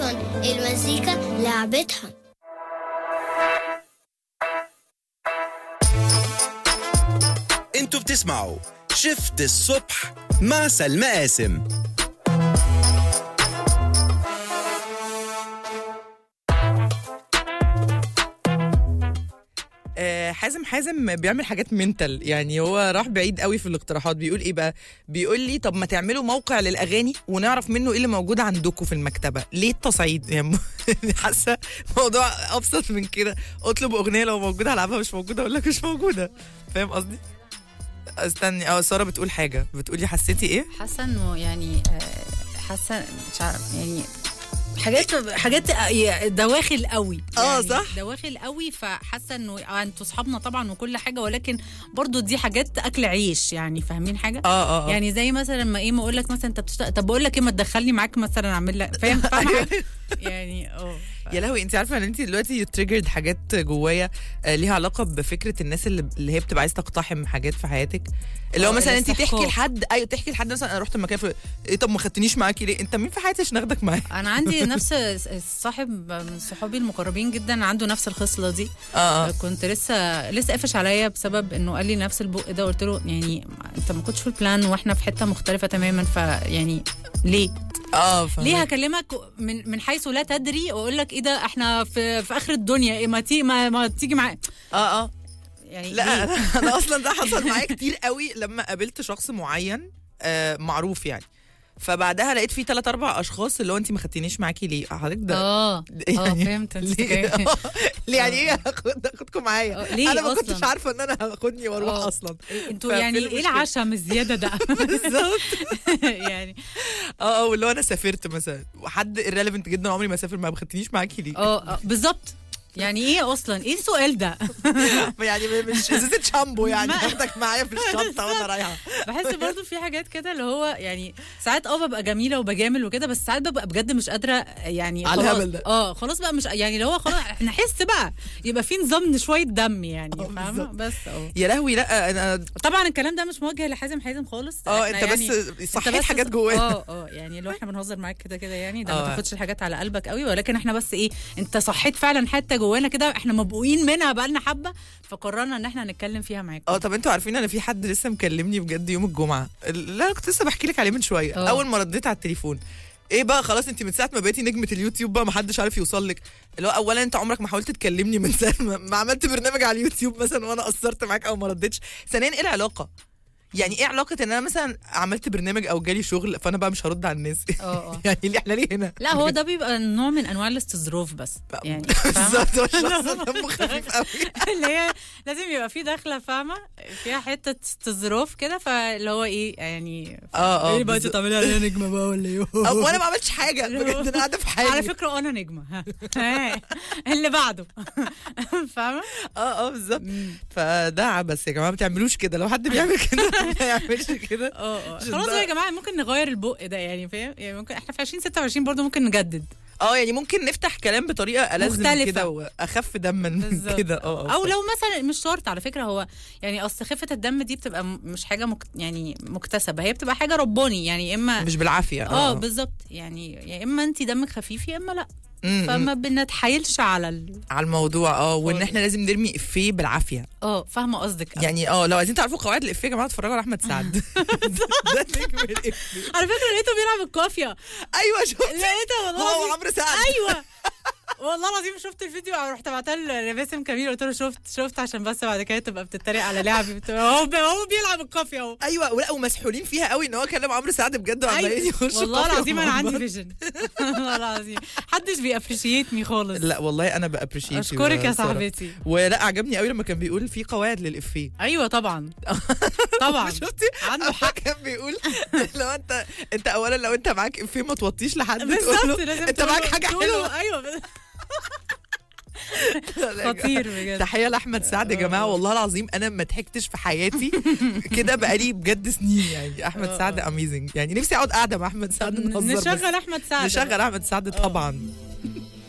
لعبتهم المزيكا لعبتهم انتوا بتسمعوا شفت الصبح مع سلمى قاسم آه، حازم حازم بيعمل حاجات منتل يعني هو راح بعيد قوي في الاقتراحات بيقول ايه بقى بيقول لي طب ما تعملوا موقع للاغاني ونعرف منه ايه اللي موجود عندكم في المكتبه ليه التصعيد يعني حاسه موضوع ابسط من كده اطلب اغنيه لو موجوده هلعبها مش موجوده اقول لك مش موجوده فاهم قصدي استني اه ساره بتقول حاجه بتقولي حسيتي ايه حاسه انه يعني آه، حاسه مش عارف يعني حاجات حاجات دواخل قوي آه، يعني صح. دواخل قوي فحاسه انه آه، انتوا اصحابنا طبعا وكل حاجه ولكن برضو دي حاجات اكل عيش يعني فاهمين حاجه اه اه, آه. يعني زي مثلا لما ايه ما اقول لك مثلا انت بتشتغل طب بقول لك ايه ما تدخلني معاك مثلا اعمل لك فاهم فاهم حاجة؟ يعني اه يا لهوي انت عارفه ان انت دلوقتي تريجرد حاجات جوايا آه، ليها علاقه بفكره الناس اللي, اللي هي بتبقى عايزه تقتحم حاجات في حياتك اللي هو اه، مثلا انت تحكي الاستحقاق. لحد ايوه تحكي لحد مثلا انا رحت المكان في ايه طب ما خدتنيش معاكي ليه انت مين في حياتي عشان اخدك معايا انا عندي نفس صاحب من صحابي المقربين جدا عنده نفس الخصله دي اه اه كنت لسه لسه قافش عليا بسبب انه قال لي نفس البق ده قلت له يعني انت ما كنتش في البلان واحنا في حته مختلفه تماما فيعني ليه؟ اه فهمك. ليه هكلمك من من حيث لا تدري واقول لك ايه ده احنا في في اخر الدنيا إيه ما تيجي ما, ما تيجي معايا اه اه يعني لا ليه؟ انا, أنا اصلا ده حصل معايا كتير قوي لما قابلت شخص معين آه معروف يعني فبعدها لقيت في ثلاث اربع اشخاص اللي هو انت ما خدتينيش معاكي ليه حضرتك ده اه اه يعني فهمت انت ليه جاي- ليه يعني ايه هاخد اخدكم معايا آه، ليه انا ما كنتش أصلاً؟ عارفه ان انا هاخدني واروح آه. اصلا انتوا يعني ففين ايه المشكلة؟ العشم الزياده ده بالظبط يعني اه اه واللي هو انا سافرت مثلا وحد irrelevant جدا عمري ما سافر ما خدتنيش معاكي ليه اه آه، بالظبط يعني ايه اصلا ايه السؤال ده يعني مش ازازه شامبو يعني ما- هاخدك معايا في الشنطه وانا رايحه بحس برضو في حاجات كده اللي هو يعني ساعات اه ببقى جميله وبجامل وكده بس ساعات ببقى بجد مش قادره يعني على خلاص الهبل ده. اه خلاص بقى مش يعني اللي هو خلاص احنا نحس بقى يبقى في نظام شويه دم يعني اه فاهمه بالظبط. بس اه يا لهوي لا انا طبعا الكلام ده مش موجه لحازم حازم خالص اه احنا انت يعني بس صحيت بس- حاجات جوانا اه اه يعني لو احنا بنهزر معاك كده كده يعني ده اه. ما تاخدش الحاجات على قلبك قوي ولكن احنا بس ايه انت صحيت فعلا حته جوانا كده احنا مبقوقين منها بقالنا حبه فقررنا ان احنا نتكلم فيها معاك اه طب انتوا عارفين انا في حد لسه مكلمني بجد يوم الجمعه لا انا كنت لسه بحكي لك عليه من شويه اه. اول ما رديت على التليفون ايه بقى خلاص انت من ساعه ما بقيتي نجمه اليوتيوب بقى ما حدش عارف يوصل لك اللي هو اولا انت عمرك ما حاولت تكلمني من ساعه ما ما عملت برنامج على اليوتيوب مثلا وانا قصرت معاك او ما ردتش ثانيا ايه العلاقه يعني ايه علاقه ان انا مثلا عملت برنامج او جالي شغل فانا بقى مش هرد على الناس اه اه يعني ليه احنا ليه هنا لا هو ده بيبقى نوع من انواع الاستظراف بس يعني فاهمة؟ بالظبط هو الشخص دمه خفيف قوي اللي هي لازم يبقى في دخله فاهمه فيها حته استظراف كده فاللي هو ايه يعني اه اه ايه بقى بالظبط. تعملي عليها نجمه بقى ولا ايه أو وانا ما عملتش حاجه بجد انا قاعده في حالي على فكره انا نجمه ها. ها. اللي بعده فاهمه اه اه بالظبط فده عبث يا جماعه ما تعملوش كده لو حد بيعمل كده ما يعملش كده اه اه عشان خلاص ده- بقى يا جماعه ممكن نغير البق ده يعني فاهم يعني ممكن احنا في 2026 برضو ممكن نجدد اه يعني ممكن نفتح كلام بطريقه ألذ من مختلفة. كده واخف دما من بالظبط. كده اه اه او لو مثلا مش شرط على فكره هو يعني اصل خفه الدم دي بتبقى م- مش حاجه مك يعني مكتسبه هي بتبقى حاجه رباني يعني يا اما مش بالعافيه اه بالظبط يعني يا اما انت دمك خفيف يا اما لا م- م. فما بنتحايلش على ال... على الموضوع اه وان خالص. احنا لازم نرمي افيه بالعافيه اه فاهمه قصدك يعني اه لو عايزين تعرفوا قواعد الافيه يا جماعه اتفرجوا على احمد سعد ده نجم الافيه على فكره لقيته بيلعب القافيه ايوه شفت لقيته والله هو العظيم وعمرو سعد ايوه والله العظيم شفت الفيديو رحت بعتها لباسم كميل قلت له شفت شفت عشان بس بعد كده تبقى بتتريق على لعبي بتبقى- هو بي- هو بيلعب القافيه اهو ايوه ولا ومسحولين فيها قوي ان هو كلم عمرو سعد بجد وعمالين أيوة. يخشوا والله قافية العظيم انا مع عندي بعض. فيجن والله العظيم محدش بيابريشيت مي خالص لا والله انا بابريشيت اشكرك يا صاحبتي ولا عجبني قوي لما كان بيقول في قواعد للافيه ايوه طبعا طبعا شفتي عنده حق كان بيقول لو انت انت اولا لو انت معاك افيه ما توطيش لحد تقول بالظبط له لازم انت تقوله- معاك حاجه تقوله- حلوه ايوه خطير بجد تحيه لاحمد سعد يا جماعه والله العظيم انا ما ضحكتش في حياتي كده بقالي بجد سنين يعني احمد آه، سعد اميزنج يعني نفسي اقعد قاعده مع احمد سعد نهزر بس. نشغل احمد سعد نشغل احمد سعد طبعا